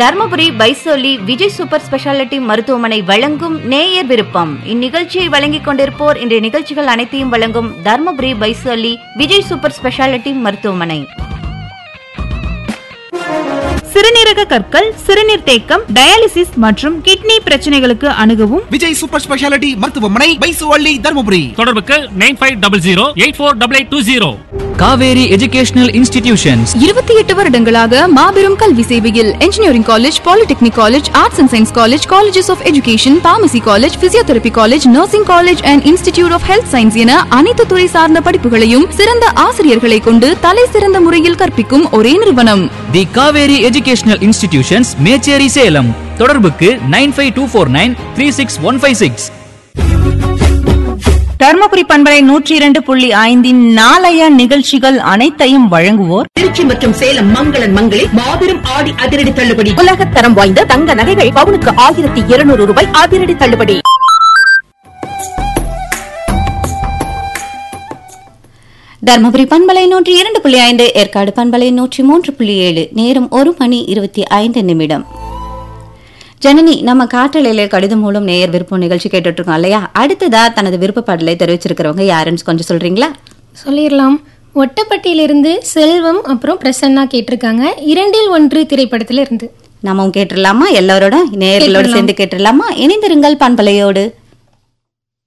தர்மபுரி பைசோலி Vijay super speciality மருத்துவமனை வழங்கும் நேயர் விருப்பம் இந்நிகழ்ச்சியை வழங்கிக் கொண்டிருப்போர் இன்றைய நிகழ்ச்சிகள் அனைத்தையும் வழங்கும் தர்மபுரி பைசோலி விஜய் சூப்பர் ஸ்பெஷாலிட்டி மருத்துவமனை சிறுநீரக கற்கள் சிறுநீர் தேக்கம் டயாலிசிஸ் மற்றும் கிட்னி பிரச்சனைகளுக்கு அணுகவும் விஜய் சூப்பர் ஸ்பெஷாலிட்டி மருத்துவமனை பைசுவள்ளி தருமபுரி தொடர்புக்கு nine five double zero eight four double eight two zero Kaveri educational institutions இருபத்தி எட்டு வருடங்களாக மாபெரும் கல்வி சேவையில் engineering college polytechnic college arts and science college colleges of education pharmacy college physiotherapy college nursing college and institute of health science என அனைத்து துறை சார்ந்த படிப்புகளையும் சிறந்த ஆசிரியர்களை கொண்டு தலை சிறந்த முறையில் கற்பிக்கும் ஒரே நிறுவனம் the Kaveri educational institutions Mecheri Salem தொடர்புக்கு nine five two four nine three six one five six Dharmapuri பண்பலை நூற்றி இரண்டு புள்ளி ஐந்தின் நாளைய நிகழ்ச்சிகள் அனைத்தையும் வழங்குவோர் திருச்சி மற்றும் சேலம் மங்களன் மங்களில் மாபெரும் ஆடி அதிரடி தள்ளுபடி உலகத் தரம் வாய்ந்த தங்க நகைகள் பவுனுக்கு ஆயிரத்தி இருநூறு ரூபாய் அதிரடி தள்ளுபடி தர்மபுரி பண்பலை நூற்றி இரண்டு புள்ளி ஐந்து ஏற்காடு பண்பலை நூற்றி மூன்று புள்ளி ஏழு நேரம் ஒரு மணி இருபத்தி ஐந்து நிமிடம் ஜனனி நம்ம காற்றலையில கடிதம் மூலம் நேயர் விருப்பம் நிகழ்ச்சி கேட்டுட்டு இருக்கோம் இல்லையா அடுத்ததா தனது விருப்பப்பாடலை தெரிவிச்சிருக்கிறவங்க யாருன்னு கொஞ்சம் சொல்றீங்களா சொல்லிடலாம் ஒட்டப்பட்டியிலிருந்து செல்வம் அப்புறம் பிரசன்னா கேட்டிருக்காங்க இரண்டில் ஒன்று திரைப்படத்துல இருந்து நாமும் கேட்டுடலாமா எல்லாரோட நேயர்களோட சேர்ந்து கேட்டுடலாமா இணைந்திருங்கள் பண்பலையோடு